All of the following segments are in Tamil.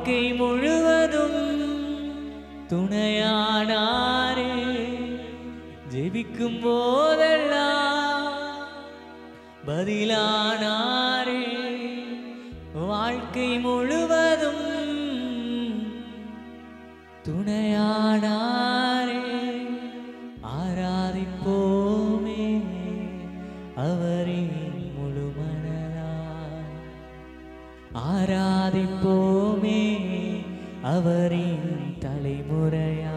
வாழ்க்கை முழுவதும் துணையானாரே ஜெபிக்கும் போதெல்லாம் பதிலானாரே வாழ்க்கை முழுவதும் துணையானாரே ஆராதிப்போமே அவரின் முழு மனதாய் ஆராதிப்போமே அவரின் தலைமுறையா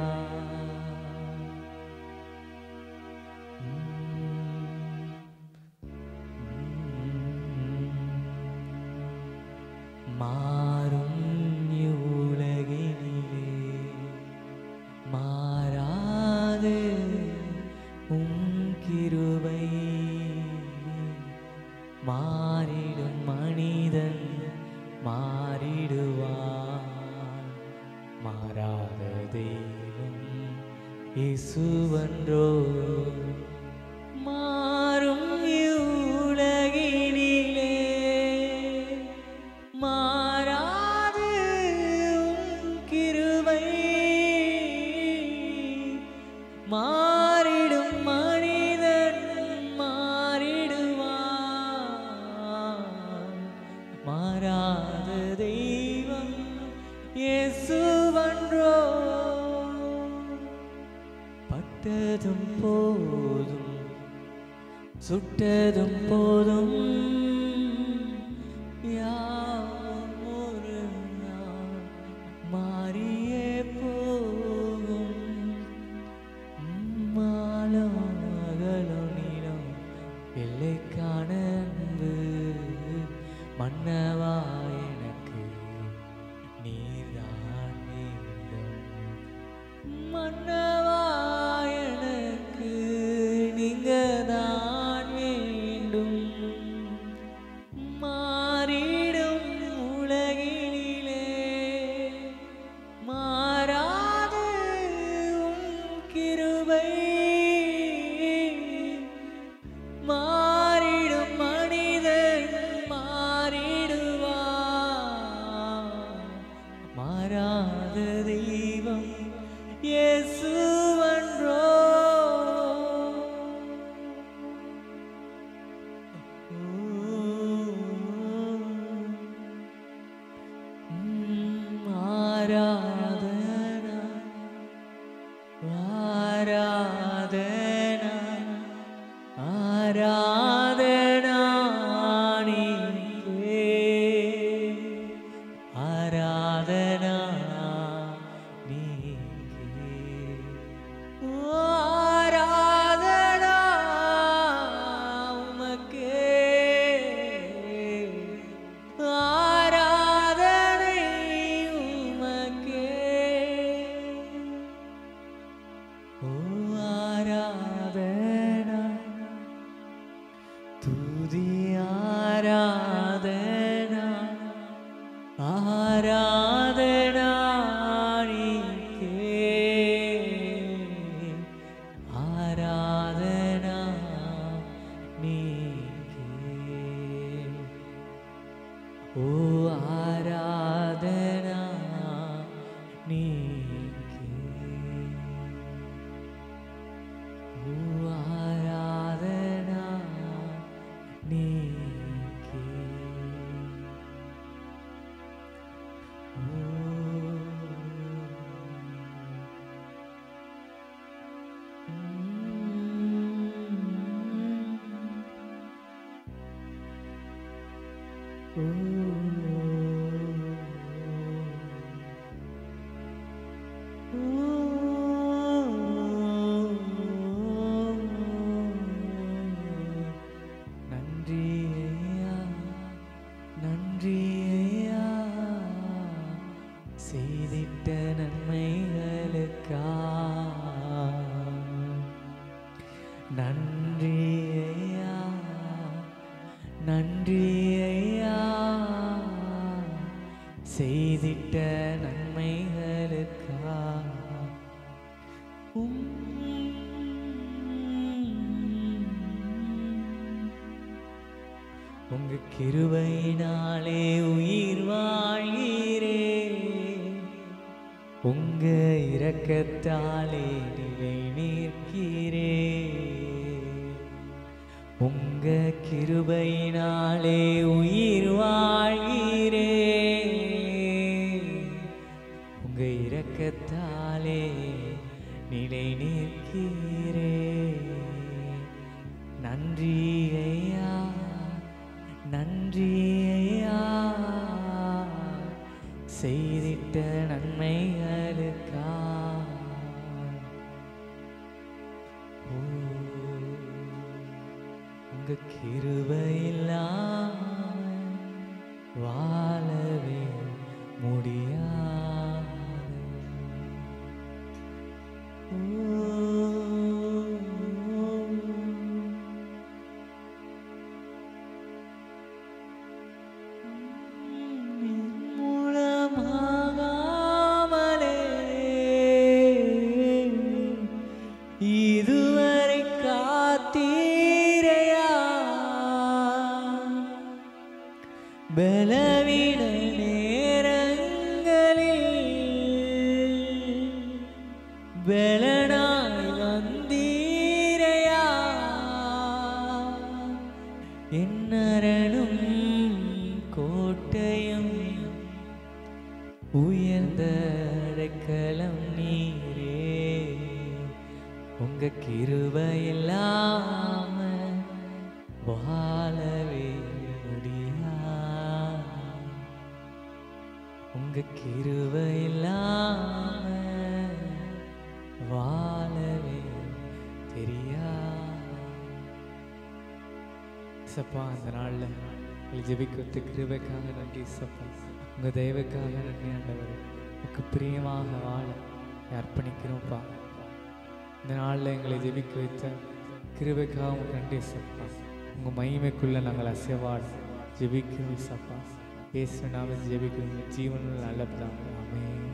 மாறும் இவ்வுலகினிலே மாறாது உம் கிருபை மாறிடும் மனிதன் மாறிடுவான் மாறாத தெய்வம் இசுவன்றோ மாறும் இவ்வுலகினிலே மாறாது உம் கிருபை மாறிடும் மனிதன் மாறிடுவான் மாறாத தெய்வம் இயேசுவன்றோ பட்டதும் போதும் சுட்டதும் போதும் யாவும் ஒரு நாள் மாறியே போகும் மாலம் அகலும் நீளம் எல்லைக்கான அன்பு மன்னவா எனக்கு நீர்தான் வேண்டும் மன்னவா எனக்கு நீங்க தான் வேண்டும் மாறிடும் உலகினிலே மாறாது உம் கிருபை மாறிடும் மனிதன் மாறிடுவான் மாறாத தெய்வம் இயேசுவன்றோ உம் ஆராதனா ஆராதனா ஆராதனா நீக்கே ஆராதனா நீக்கே ஆராதனா உமக்கே ஆராதனை உமக்கே ஓ ஆராதனா துதி ஆராதனா ஆராதனா நீக்கே ஆராதனா நீக்கே ஓ ஆராதனா நீக்கே ஓ ஆராதனா நீக்கே நன்றி ஐயா நன்றி ஐயா செய்திட்ட நன்மைகளுக்கா நன்றி ஐயா நன்றி ஐயா செய்திட்ட நன்மைகளுக்கா உங்க கிருபையினாலே உயிர் வாழ்கிறே இரக்கத்தாலே நிலை நிற்கிறே உங்க கிருபையினாலே உயிர் வாழ்கிறே உங்க இரக்கத்தாலே நிலை நிற்கிறே நன்றி ஐயா நன்றி ஐயா செய்திட்ட நன்மைகளுக்கா ஓ, உங்க கிருபையில்லாம வாழவே முடியாது மூலமாகாமலே இதுவரை காத்தீரையா பலவீன நேரங்களில் பலனாய் வந்தீரையா என்னரணும் கோட்டையும் உயர்ந்த அடைக்கலம் நீரே உங்க கிருபை இல்லாம வாழவே முடியாது உங்க கிருபை இல்லாம வாழவே தெரியாது சப்பா அந்த நாளில் எங்களை ஜெபிக்கிறது கிருபைக்காக நன்றி சப்பா உங்கள் தெய்வக்காக நன்றி ஆண்டவர் உக்கு பிரியமாக வாழ அர்ப்பணிக்கிறோம்ப்பா இந்த நாளில் எங்களை ஜெபிக்க வைத்த கிருபைக்காக உங்க நன்றி சப்பா உங்கள் மகிமைக்குள்ளே நாங்கள் அசைவாட ஜெபிக்கிறோம் சப்பா இயேசு நாம ஜெபிக்கிறோம் ஜீவனில் நல்ல பிதாவே. ஆமென்